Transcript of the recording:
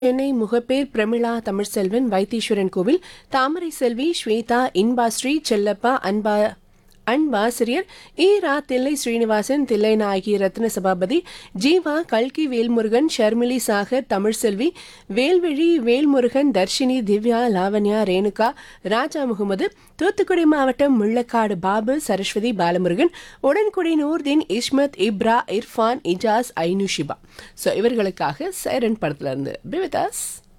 சென்னை முகப்பேர் பிரமிளா தமிழ்செல்வன் வைத்தீஸ்வரன் கோவில் தாமரை செல்வி ஸ்வேதா இன்பாஸ்ரீ செல்லப்பா அன்பா அன்பாசிரியர் ஈரா தில்லை ஸ்ரீனிவாசன் தில்லை நாயகி ரத்ன சபாபதி ஜீவா கல்கி வேல்முருகன் ஷர்மிளி சாகர் தமிழ்செல்வி வேல்விழி வேல்முருகன் தர்ஷினி திவ்யா லாவண்யா ரேணுகா ராஜா முகமது தூத்துக்குடி மாவட்டம் முள்ளக்காடு பாபு சரஸ்வதி பாலமுருகன் உடன்குடி நூர்தீன் இஸ்மத் இப்ரா இர்ஃபான் இஜாஸ் ஐனுஷிபா ஸோ இவர்களுக்காக சைரன் படத்துல இருந்து பிவிதாஸ்